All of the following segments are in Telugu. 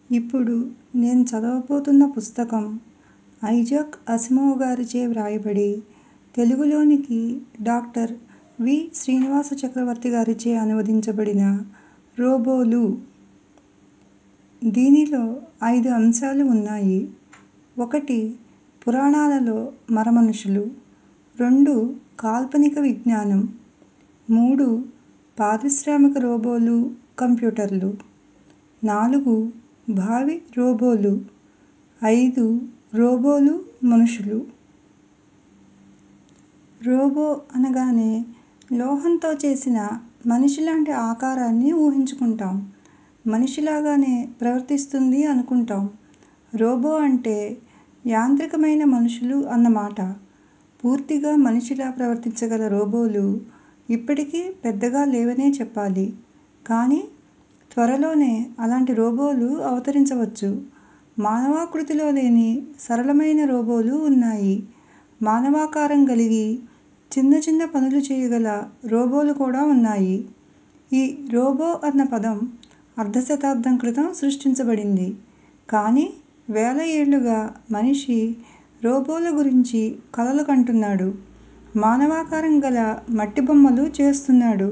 ఇప్పుడు నేను చదవబోతున్న పుస్తకం ఐజాక్ అసిమోవ్ గారిచే వ్రాయబడి తెలుగులోనికి డాక్టర్ వి. శ్రీనివాస చక్రవర్తి గారిచే అనువదించబడిన 'రోబోలు'. దీనిలో ఐదు అంశాలు ఉన్నాయి. ఒకటి పురాణాలలో మరమనుషులు. రెండు కాల్పనిక విజ్ఞానం. మూడు పారిశ్రామిక రోబోలు కంప్యూటర్లు. నాలుగు భావి రోబోలు. ఐదు రోబోలు మనుషులు. రోబో అనగానే లోహంతో చేసిన మనిషిలాంటి ఆకారాన్ని ఊహించుకుంటాం. మనిషిలాగానే ప్రవర్తిస్తుంది అనుకుంటాం. రోబో అంటే యాంత్రికమైన మనుషులు అన్నమాట. పూర్తిగా మనిషిలా ప్రవర్తించగల రోబోలు ఇప్పటికి పెద్దగా లేవనే చెప్పాలి. కానీ త్వరలోనే అలాంటి రోబోలు అవతరించవచ్చు. మానవాకృతిలో లేని సరళమైన రోబోలు ఉన్నాయి. మానవాకారం గలిగి చిన్న చిన్న పనులు చేయగల రోబోలు కూడా ఉన్నాయి. ఈ 'రోబో' అన్న పదం అర్ధశతాబ్దం క్రితం సృష్టించబడింది. కానీ వేల ఏళ్లుగా మనిషి రోబోల గురించి కలలు కంటున్నాడు. మానవాకారం గల మట్టి బొమ్మలు చేస్తున్నాడు.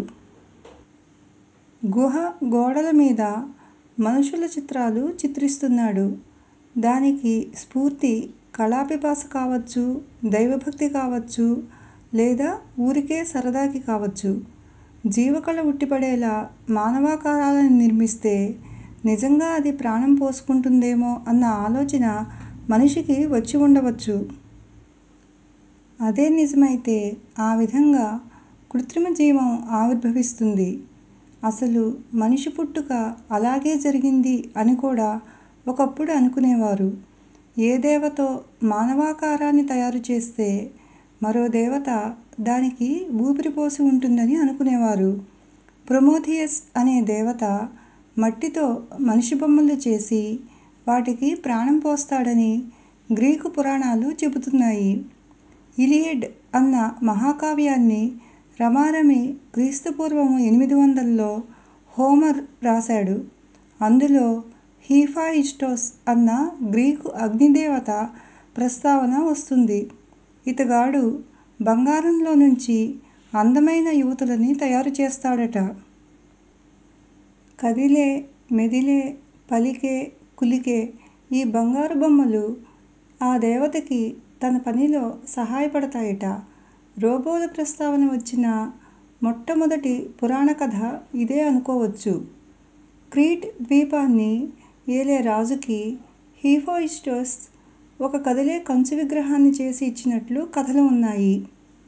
గుహ గోడల మీద మనుషుల చిత్రాలు చిత్రిస్తున్నాడు. దానికి స్ఫూర్తి కళాపిపాస కావచ్చు, దైవభక్తి కావచ్చు లేదా ఊరికే సరదాకి కావచ్చు. జీవకళ ఉట్టిపడేలా మానవాకారాలను నిర్మిస్తే నిజంగా అది ప్రాణం పోసుకుంటుందేమో అన్న ఆలోచన మనిషికి వచ్చి ఉండవచ్చు. అదే నిజమైతే ఆ విధంగా కృత్రిమ జీవం ఆవిర్భవిస్తుంది. అసలు మనిషి పుట్టుక అలాగే జరిగింది అని కూడా ఒకప్పుడు అనుకునేవారు. ఏ దేవతో మానవాకారాన్ని తయారు చేస్తే మరో దేవత దానికి ఊపిరి పోసి ఉంటుందని అనుకునేవారు. ప్రొమేథియస్ అనే దేవత మట్టితో మనిషి బొమ్మలు చేసి వాటికి ప్రాణం పోస్తాడని గ్రీకు పురాణాలు చెబుతున్నాయి. 'ఇలియడ్' అన్న మహాకావ్యాన్ని రమారమి క్రీస్తు పూర్వం ఎనిమిది వందల్లో హోమర్ రాశాడు. అందులో హీఫాయిస్టోస్ అన్న గ్రీకు అగ్నిదేవత ప్రస్తావన వస్తుంది. ఇతగాడు బంగారంలో నుంచి అందమైన యువతులని తయారు చేస్తాడట. కదిలే, మెదిలే, పలికే, కులికే ఈ బంగారు బొమ్మలు ఆ దేవతకి తన పనిలో సహాయపడతాయట. రోబోల ప్రస్తావన వచ్చిన మొట్టమొదటి పురాణ కథ ఇదే అనుకోవచ్చు. క్రీట్ ద్వీపాన్ని ఏలే రాజుకి హీఫాయిస్టోస్ ఒక కదిలే కంచు విగ్రహాన్ని చేసి ఇచ్చినట్లు కథలు ఉన్నాయి.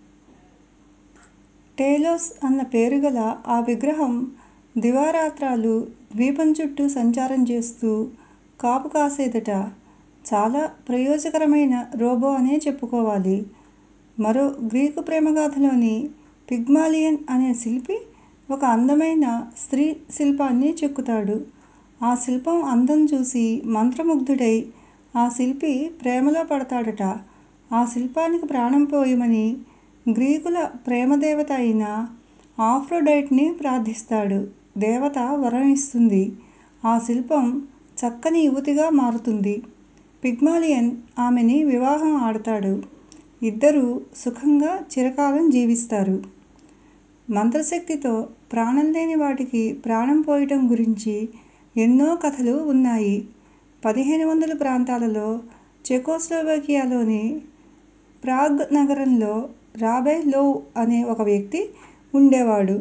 టేలోస్ అన్న పేరుగల ఆ విగ్రహం దివారాత్రాలు ద్వీపం చుట్టూ సంచారం చేస్తూ కాపు కాసేదట. చాలా ప్రయోజకరమైన రోబో అనే చెప్పుకోవాలి. మరో గ్రీకు ప్రేమగాథలోని పిగ్మాలియన్ అనే శిల్పి ఒక అందమైన స్త్రీ శిల్పాన్ని చెక్కుతాడు. ఆ శిల్పం అందం చూసి మంత్రముగ్ధుడై ఆ శిల్పి ప్రేమలో పడతాడట. ఆ శిల్పానికి ప్రాణం పోయమని గ్రీకుల ప్రేమదేవత అయిన ఆఫ్రొడైట్ ని ప్రార్థిస్తాడు. దేవత వరం ఇస్తుంది. ఆ శిల్పం చక్కని యువతిగా మారుతుంది. పిగ్మాలియన్ ఆమెని వివాహం ఆడతాడు. ఇద్దరూ సుఖంగా చిరకాలం జీవిస్తారు. మంత్రశక్తితో ప్రాణం లేని వాటికి ప్రాణం పోయటం గురించి ఎన్నో కథలు ఉన్నాయి. పదిహేను వందల ప్రాంతాలలో చెకోస్లోవేకియాలోని ప్రాగ్ నగరంలో రాబై లోవ్ అనే ఒక వ్యక్తి ఉండేవాడు.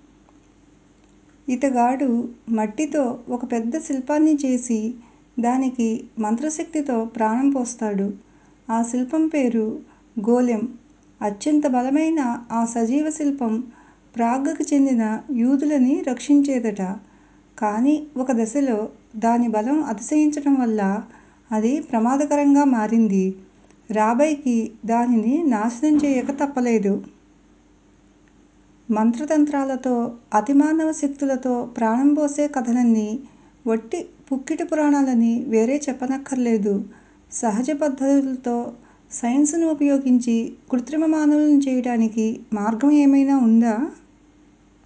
ఇతగాడు మట్టితో ఒక పెద్ద శిల్పాన్ని చేసి దానికి మంత్రశక్తితో ప్రాణం పోస్తాడు. ఆ శిల్పం పేరు గోలెం. అత్యంత బలమైన ఆ సజీవ శిల్పం ప్రాగ్కి చెందిన యూదులని రక్షించేదట. కానీ ఒక దశలో దాని బలం అతిశయించటం వల్ల అది ప్రమాదకరంగా మారింది. రాబైకి దానిని నాశనం చేయక తప్పలేదు. మంత్రతంత్రాలతో, అతిమానవ శక్తులతో ప్రాణం పోసే కథలన్నీ వట్టి పుక్కిట పురాణాలని వేరే చెప్పనక్కర్లేదు. సహజ పద్ధతులతో సైన్సును ఉపయోగించి కృత్రిమ మానవుల్ని చేయటానికి మార్గం ఏమైనా ఉందా?